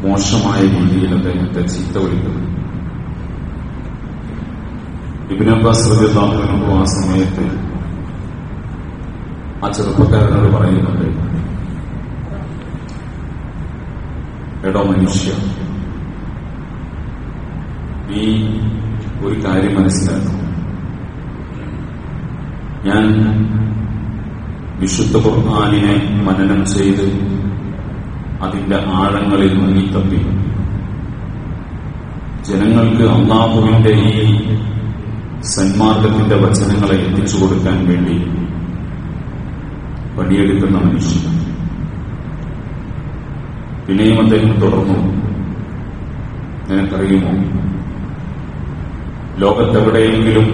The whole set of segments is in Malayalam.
മോശമായ രീതിയിൽ അദ്ദേഹത്തെ ചീത്ത വിളിക്കുന്നു ഇബിൻ അബ്ബാസ് റബിള്ളാഹുവിനു ആ സമയത്ത് ആ ചെറുപ്പക്കാരനോട് പറയുന്നുണ്ട് എടോ മനുഷ്യ നീ ഒരു കാര്യം മനസ്സിലാക്കണം ഞാൻ വിശുദ്ധ ഖുർആാനിനെ മനനം ചെയ്ത് അതിന്റെ ആഴങ്ങളിൽ മുങ്ങിത്തപ്പി ജനങ്ങൾക്ക് അള്ളാഹുവിന്റെ ഈ സന്മാർഗത്തിന്റെ വചനങ്ങളെ എത്തിച്ചു കൊടുക്കാൻ വേണ്ടി പണിയെടുക്കുന്ന മനുഷ്യൻ പിന്നെയും അദ്ദേഹം തുടർന്നു നിനക്കറിയുമോ ലോകത്തെവിടെയെങ്കിലും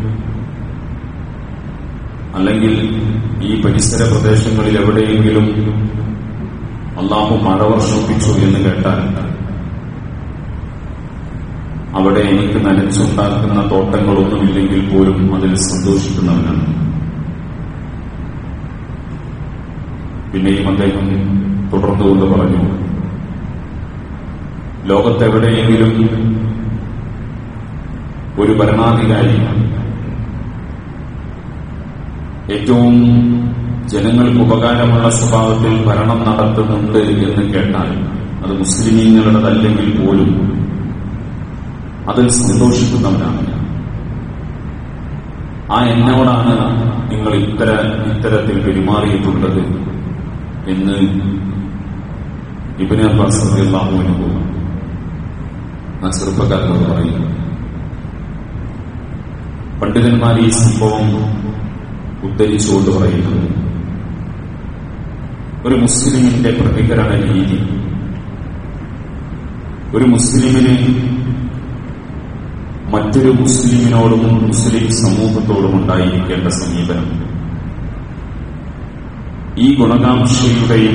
അല്ലെങ്കിൽ ഈ പരിസര പ്രദേശങ്ങളിൽ എവിടെയെങ്കിലും അള്ളാഹു മഴ വർഷിപ്പിച്ചു എന്ന് കേട്ടാൽ അവിടെ എനിക്ക് നനച്ചുണ്ടാക്കുന്ന തോട്ടങ്ങളൊന്നുമില്ലെങ്കിൽ പോലും അതിൽ സന്തോഷിക്കുന്നവനാണ് പിന്നെയും അദ്ദേഹം തുടർന്നുകൊണ്ട് പറഞ്ഞു ലോകത്തെവിടെയെങ്കിലും ഒരു ഭരണാധികാരി ഏറ്റവും ജനങ്ങൾക്ക് ഉപകാരമുള്ള സ്വഭാവത്തിൽ ഭരണം നടത്തുന്നുണ്ട് എന്ന് കേട്ടാൽ അത് മുസ്ലിമീങ്ങളുടേതല്ലെങ്കിൽ പോലും അതിൽ സന്തോഷിക്കുന്നവനാണ് ആ എന്നോടാണ് നിങ്ങൾ ഇത്തര ഇത്തരത്തിൽ പെരുമാറിയിട്ടുള്ളത് എന്ന് ഇബിന് അബ്ബാസ് റളിയല്ലാഹുവിന് പോകും ആ ചെറുപ്പക്കാരനോട് പറയുന്നു പണ്ഡിതന്മാർ ഈ സംഭവം ഉദ്ധരിച്ചുകൊണ്ട് പറയുന്നത് ഒരു മുസ്ലിമിന്റെ പ്രതികരണ രീതി ഒരു മുസ്ലിമിന് മറ്റൊരു മുസ്ലിമിനോടും മുസ്ലിം സമൂഹത്തോടും ഉണ്ടായിരിക്കേണ്ട സമീപനം ഈ ഗുണകാംക്ഷയുടെയും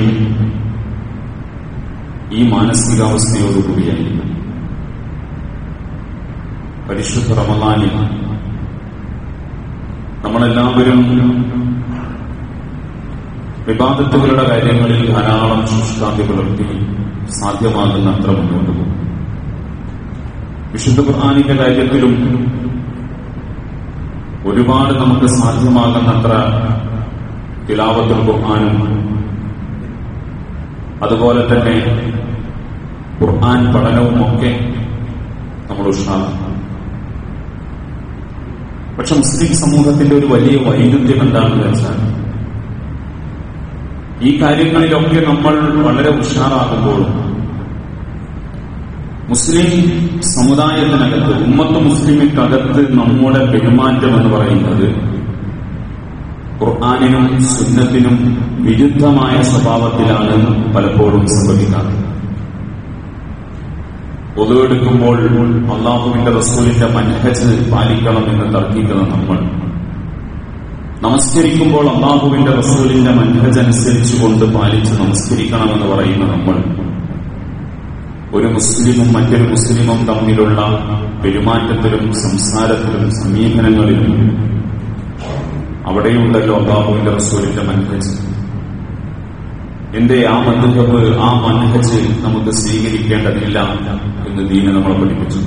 ഈ മാനസികാവസ്ഥയോടുകൂടിയായിരിക്കും പരിശുദ്ധ റമദാനിൽ നമ്മളെല്ലാവരും വിവാദത്തുകളുടെ കാര്യങ്ങളിൽ ധാരാളം ശുഷ്കാന്തി പുലർത്തി സാധ്യമാകുന്നത്ര മുന്നോട്ട് പോകും വിശുദ്ധ ഖുർആാനിന്റെ കാര്യത്തിലും ഒരുപാട് നമുക്ക് സാധ്യമാകുന്നത്ര തിലാവത്തുൽ ഖുർആാനും അതുപോലെ തന്നെ ഖുർആൻ പഠനവും ഒക്കെ നമ്മൾ ഉഷാറാക്കും പക്ഷെ മുസ്ലിം സമൂഹത്തിന്റെ ഒരു വലിയ വൈരുദ്ധ്യം എന്താണെന്ന് വെച്ചാൽ ഈ കാര്യങ്ങളിലൊക്കെ നമ്മൾ വളരെ ഉഷാറാകുമ്പോൾ മുസ്ലിം സമുദായത്തിനകത്ത് ഉമ്മത്ത് മുസ്ലിമിക്കകത്ത് നമ്മുടെ പെരുമാറ്റം എന്ന് പറയുന്നത് ഖുർആാനിനും സുന്നത്തിനും വിരുദ്ധമായ സ്വഭാവത്തിലാണ് പലപ്പോഴും സംഭവിക്കാറ് പൊതുവെടുക്കുമ്പോൾ അള്ളാഹുവിന്റെ റസൂലിന്റെ മനഹജ് പാലിക്കണമെന്ന് തർക്കിക്കുന്ന നമ്മൾ നമസ്കരിക്കുമ്പോൾ അള്ളാഹുവിന്റെ റസൂലിന്റെ മനഹജ് അനുസരിച്ചുകൊണ്ട് പാലിച്ച് നമസ്കരിക്കണമെന്ന് പറയുന്ന നമ്മൾ ഒരു മുസ്ലിമും മറ്റൊരു മുസ്ലിമും തമ്മിലുള്ള പെരുമാറ്റത്തിലും സംസാരത്തിലും സമീപനങ്ങളിലും അവിടെയുണ്ടല്ലോ അള്ളാഹുവിന്റെ റസൂലിന്റെ മനഹജ് എന്റെ ആ മധുഹബ് ആ മനഹജ് നമുക്ക് സ്വീകരിക്കേണ്ടതില്ല എന്ന് ദീന നമ്മളെ പഠിപ്പിച്ചു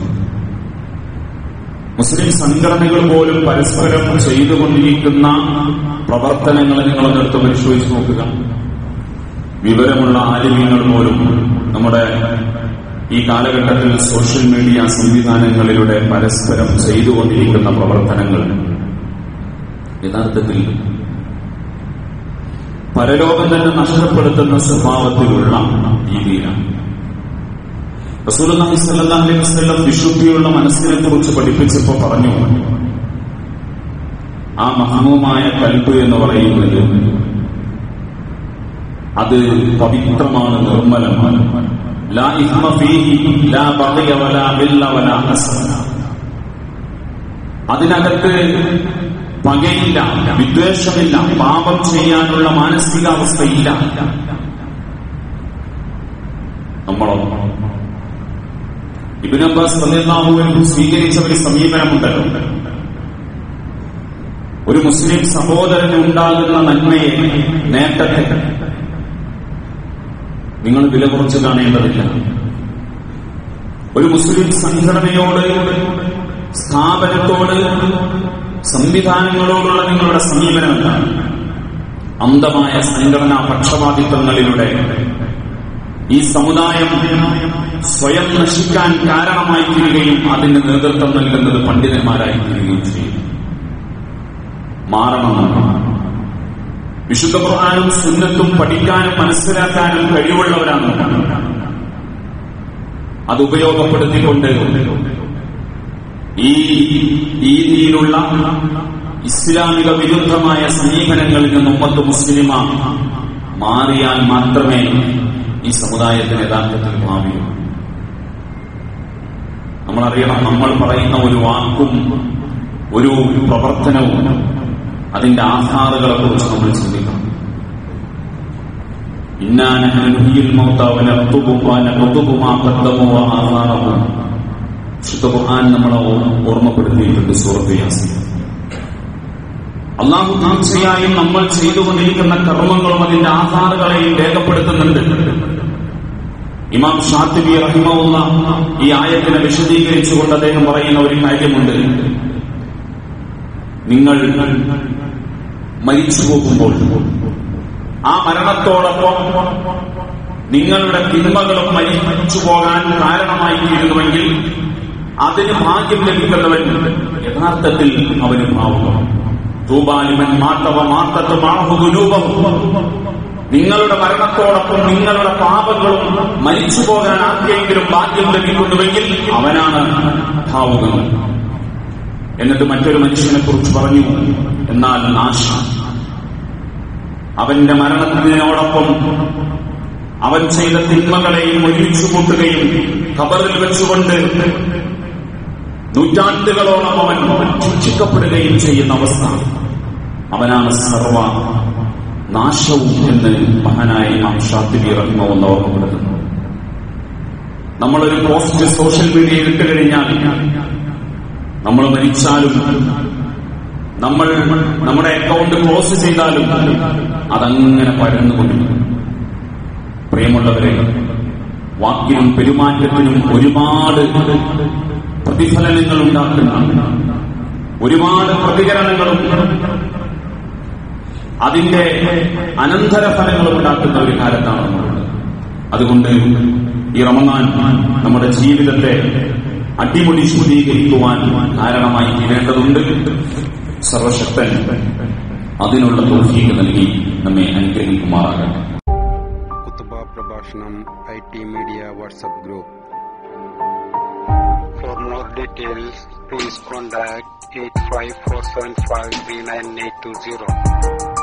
മുസ്ലിം സംഘടനകൾ പോലും പരസ്പരം ചെയ്തുകൊണ്ടിരിക്കുന്ന പ്രവർത്തനങ്ങൾ നിങ്ങളൊന്നെടുത്ത് പരിശോധിച്ച് നോക്കുക വിവരമുള്ള ആലിമ്യങ്ങൾ പോലും നമ്മുടെ ഈ കാലഘട്ടത്തിൽ സോഷ്യൽ മീഡിയ സംവിധാനങ്ങളിലൂടെ പരസ്പരം ചെയ്തുകൊണ്ടിരിക്കുന്ന പ്രവർത്തനങ്ങൾ യഥാർത്ഥത്തിൽ പരലോകം തന്നെ നഷ്ടപ്പെടുത്തുന്ന സ്വഭാവത്തിലുള്ള രീതിയിലാണ് റസൂലുള്ളാഹി സ്വല്ലല്ലാഹു അലൈഹി വസല്ലം വിശുദ്ധിയുള്ള മനസ്സിനെ കുറിച്ച് പഠിപ്പിച്ചപ്പോൾ പറഞ്ഞു ആ മഹമൂമായ കൽബ് എന്ന് പറയുന്നത് അത് പവിത്രമാണ് നിർമ്മലമാണ് ലാ ഇഹ്മ ഫീഹി ലാ ബഗയ വലാ ഇല്ല വലാ ഹസന അതിനകത്ത് പകയില്ല വിദ്വേഷമില്ല പാപം ചെയ്യാനുള്ള മാനസികാവസ്ഥയില്ല നമ്മളോ ഇബിൻ അബ്ബാസ് റളിയല്ലാഹുവിന് സ്വീകരിച്ച ഒരു സമീപനമുണ്ടല്ലോ ഒരു മുസ്ലിം സഹോദരന് ഉണ്ടാകുന്ന നന്മയെ നേട്ടത്തെ നിങ്ങൾ വില കുറച്ച് കാണേണ്ടതില്ല ഒരു മുസ്ലിം സംഘടനയോട് സ്ഥാപനത്തോട് സംവിധാനങ്ങളോടുള്ള നിങ്ങളുടെ സമീപനം എന്താണ് അന്ധമായ സംഘടനാ പക്ഷപാതിത്വങ്ങളിലൂടെ ഈ സമുദായം സ്വയം നശിക്കാൻ കാരണമായി തീരുകയും അതിന് നേതൃത്വം നൽകുന്നത് പണ്ഡിതന്മാരായി തീരുകയും ചെയ്യും മാറണമെന്ന് വിശുദ്ധ ഖുർആാനും സുന്നത്തും പഠിക്കാനും മനസ്സിലാക്കാനും കഴിവുള്ളവരാണ് അത് ഉപയോഗപ്പെടുത്തിക്കൊണ്ട് ഈ രീതിയിലുള്ള ഇസ്ലാമിക വിരുദ്ധമായ സമീപനങ്ങളിൽ നിന്ന് ഉമ്മത്ത് മുസ്ലിമ മാറിയാൽ മാത്രമേ ഈ സമുദായത്തിന് യഥാർത്ഥത്തിൽ ഭാവിയുള്ളൂ നമ്മളറിയണം നമ്മൾ പറയുന്ന ഒരു വാക്കും ഒരു പ്രവർത്തനവും അതിന്റെ ആധാറുകളെ കുറിച്ച് നമ്മൾ ചിന്തിക്കണം ഇന്നാനഹനുഹിയിൽ വിശുദ്ധ ഖുർആൻ നമ്മളെ ഓർമ്മപ്പെടുത്തിയിട്ടുണ്ട് സൂറത്ത് യാസീൻ അള്ളാഹു തീർച്ചയായും നമ്മൾ ചെയ്തുകൊണ്ടിരിക്കുന്ന കർമ്മങ്ങളും അതിന്റെ ആധാറുകളെയും രേഖപ്പെടുത്തുന്നുണ്ട് ഇമാം ഷാത്തിബി റഹിമുള്ള ഈ ആയത്തിനെ വിശദീകരിച്ചുകൊണ്ട് അദ്ദേഹം പറയുന്ന ഒരു കാര്യമുണ്ട് നിങ്ങൾ മരിച്ചു പോകുമ്പോൾ ആ മരണത്തോടൊപ്പം നിങ്ങളുടെ തിന്മകളും മരിച്ചു പോകാൻ കാരണമായി തീരുന്നുവെങ്കിൽ അതിന് ഭാഗ്യം ലഭിക്കുന്നവൻ യഥാർത്ഥത്തിൽ അവന് ഭാവുകം തൂബാലിമൻ മാത്തവ മാത്തത്വമാഹുദുരൂപവും നിങ്ങളുടെ മരണത്തോടൊപ്പം നിങ്ങളുടെ പാപങ്ങളും മരിച്ചു പോകാൻ ആർക്കെങ്കിലും ഭാഗ്യം ലഭിക്കുന്നുവെങ്കിൽ അവനാണ് ഭാവുകം എന്നിട്ട് മറ്റൊരു മനുഷ്യനെ കുറിച്ച് പറഞ്ഞു എന്നാൽ നാശം അവന്റെ മരണത്തിനോടൊപ്പം അവൻ ചെയ്ത തിന്മകളെയും ഒരുമിച്ച് കൂട്ടുകയും ഖബറിൽ വെച്ചുകൊണ്ട് നൂറ്റാണ്ടുകളോളം അവൻ ശിക്ഷിക്കപ്പെടുകയും ചെയ്യുന്ന അവസ്ഥ അവനാണ് സർവ നാശവും എന്ന് മഹാനായി നാം ഷാത്തിബി റഹ്മെന്ന് ഓർമ്മപ്പെടുത്തുന്നു നമ്മളൊരു പോസ്റ്റ് സോഷ്യൽ മീഡിയയിൽ ഇട്ട് കഴിഞ്ഞാൽ നമ്മൾ മരിച്ചാലും നമ്മൾ നമ്മുടെ അക്കൗണ്ട് ക്ലോസ് ചെയ്താലും അതങ്ങനെ പരന്നുകൊണ്ടിരിക്കും പ്രിയമുള്ളവരെ വാക്കിനും പെരുമാറ്റത്തിനും ഒരുപാട് പ്രതിഫലനങ്ങൾ ഉണ്ടാക്കുന്ന ഒരുപാട് പ്രതികരണങ്ങളും അതിന്റെ അനന്തരഫലങ്ങളും ഉണ്ടാക്കുന്ന ഒരു കാലത്താണ് നമ്മളുള്ളത് അതുകൊണ്ട് ഈ റമദാൻ നമ്മുടെ ജീവിതത്തെ അടിമുടി ശുദ്ധീകരിക്കുവാൻ കാരണമായി തീരേണ്ടതുണ്ട് സർവശക്തൻ അതിനുള്ള തോഫീക്ക് നൽകി നമ്മെ അനുഗ്രഹിക്കുമാറാകട്ടെ കുത്തുബ പ്രഭാഷണം I T media WhatsApp group for more details please contact eight five four seven five three nine eight two zero